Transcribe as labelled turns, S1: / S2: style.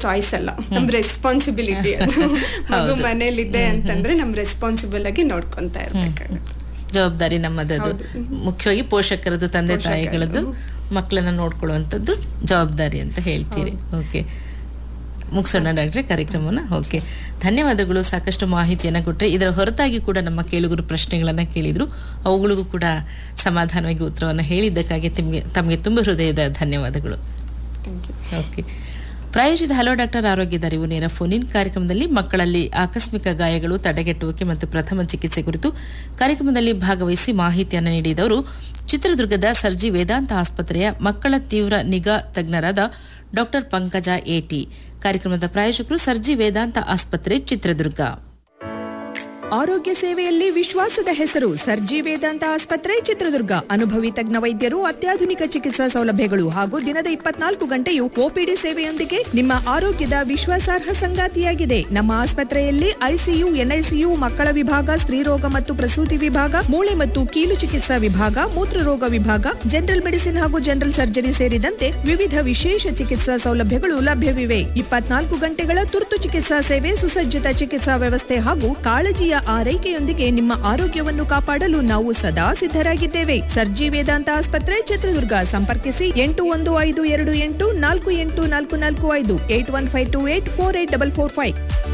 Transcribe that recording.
S1: choice ಅಲ್ಲ ನಮ್ responsibility ಅದು ಮಗು ಮನೇಲಿದೆ ಅಂತಂದ್ರೆ ನಮ್ ರೆಸ್ಪಾನ್ಸಿಬಲ್ ಆಗಿ ನೋಡ್ಕೊಂತ ಇರ್ಬೇಕಾಗುತ್ತೆ
S2: ಜವಾಬ್ದಾರಿ ನಮ್ಮದದು ಮುಖ್ಯವಾಗಿ ಪೋಷಕರದ್ದು ತಂದೆ ತಾಯಿಗಳದ್ದು ಮಕ್ಕಳನ್ನ ನೋಡ್ಕೊಳ್ಳುವಂಥದ್ದು ಜವಾಬ್ದಾರಿ ಅಂತ ಹೇಳ್ತೀರಿ ಓಕೆ ಮುಗಿಸೋಣ ಡಾಕ್ಟ್ರೆ ಕಾರ್ಯಕ್ರಮನ ಓಕೆ ಧನ್ಯವಾದಗಳು ಸಾಕಷ್ಟು ಮಾಹಿತಿಯನ್ನು ಕೊಟ್ಟರೆ ಇದರ ಹೊರತಾಗಿ ಕೂಡ ನಮ್ಮ ಕೇಳುಗರು ಪ್ರಶ್ನೆಗಳನ್ನು ಕೇಳಿದ್ರು ಅವುಗಳಿಗೂ ಕೂಡ ಸಮಾಧಾನವಾಗಿ ಉತ್ತರವನ್ನು ಹೇಳಿದ್ದಕ್ಕಾಗಿ ತಮಗೆ ತಮಗೆ ತುಂಬ ಹೃದಯದ ಧನ್ಯವಾದಗಳು
S1: ಥ್ಯಾಂಕ್ ಯು
S2: ಓಕೆ ಪ್ರಾಯೋಜಿತ ಹಲೋ ಡಾಕ್ಟರ್ ಆರೋಗ್ಯದ ಅರಿವು ನೇರ ಫೋನ್ ಇನ್ ಕಾರ್ಯಕ್ರಮದಲ್ಲಿ ಮಕ್ಕಳಲ್ಲಿ ಆಕಸ್ಮಿಕ ಗಾಯಗಳು ತಡೆಗಟ್ಟುವಿಕೆ ಮತ್ತು ಪ್ರಥಮ ಚಿಕಿತ್ಸೆ ಕುರಿತು ಕಾರ್ಯಕ್ರಮದಲ್ಲಿ ಭಾಗವಹಿಸಿ ಮಾಹಿತಿಯನ್ನು ನೀಡಿದವರು ಚಿತ್ರದುರ್ಗದ ಸರ್ಜಿ ವೇದಾಂತ ಆಸ್ಪತ್ರೆಯ ಮಕ್ಕಳ ತೀವ್ರ ನಿಗಾ ತಜ್ಞರಾದ ಡಾಕ್ಟರ್ ಪಂಕಜ ಎಟಿ ಕಾರ್ಯಕ್ರಮದ ಪ್ರಾಯೋಜಕರು ಸರ್ಜಿ ವೇದಾಂತ ಆಸ್ಪತ್ರೆ ಚಿತ್ರದುರ್ಗ
S3: ಆರೋಗ್ಯ ಸೇವೆಯಲ್ಲಿ ವಿಶ್ವಾಸದ ಹೆಸರು ಸರ್ಜಿ ವೇದಾಂತ ಆಸ್ಪತ್ರೆ ಚಿತ್ರದುರ್ಗ ಅನುಭವಿ ತಜ್ಞ ವೈದ್ಯರು ಅತ್ಯಾಧುನಿಕ ಚಿಕಿತ್ಸಾ ಸೌಲಭ್ಯಗಳು ಹಾಗೂ ದಿನದ ಇಪ್ಪತ್ನಾಲ್ಕು ಗಂಟೆಯು ಒಪಿಡಿ ಸೇವೆಯೊಂದಿಗೆ ನಿಮ್ಮ ಆರೋಗ್ಯದ ವಿಶ್ವಾಸಾರ್ಹ ಸಂಗಾತಿಯಾಗಿದೆ ನಮ್ಮ ಆಸ್ಪತ್ರೆಯಲ್ಲಿ ಐಸಿಯು ಎನ್ಐಸಿಯು ಮಕ್ಕಳ ವಿಭಾಗ ಸ್ತ್ರೀರೋಗ ಮತ್ತು ಪ್ರಸೂತಿ ವಿಭಾಗ ಮೂಳೆ ಮತ್ತು ಕೀಲು ಚಿಕಿತ್ಸಾ ವಿಭಾಗ ಮೂತ್ರರೋಗ ವಿಭಾಗ ಜನರಲ್ ಮೆಡಿಸಿನ್ ಹಾಗೂ ಜನರಲ್ ಸರ್ಜರಿ ಸೇರಿದಂತೆ ವಿವಿಧ ವಿಶೇಷ ಚಿಕಿತ್ಸಾ ಸೌಲಭ್ಯಗಳು ಲಭ್ಯವಿವೆ ಇಪ್ಪತ್ನಾಲ್ಕು ಗಂಟೆಗಳ ತುರ್ತು ಚಿಕಿತ್ಸಾ ಸೇವೆ ಸುಸಜ್ಜಿತ ಚಿಕಿತ್ಸಾ ವ್ಯವಸ್ಥೆ ಹಾಗೂ ಕಾಳಜಿಯ ಆರೈಕೆಯೊಂದಿಗೆ ನಿಮ್ಮ ಆರೋಗ್ಯವನ್ನು ಕಾಪಾಡಲು ನಾವು ಸದಾ ಸಿದ್ಧರಾಗಿದ್ದೇವೆ ಸರ್ಜಿ ವೇದಾಂತ ಆಸ್ಪತ್ರೆ ಚಿತ್ರದುರ್ಗ ಸಂಪರ್ಕಿಸಿ ಎಂಟು ಒಂದು ಐದು ಎರಡು ಎಂಟು ನಾಲ್ಕು ಎಂಟು ನಾಲ್ಕು ನಾಲ್ಕು ಐದು eight one five two eight four eight double four five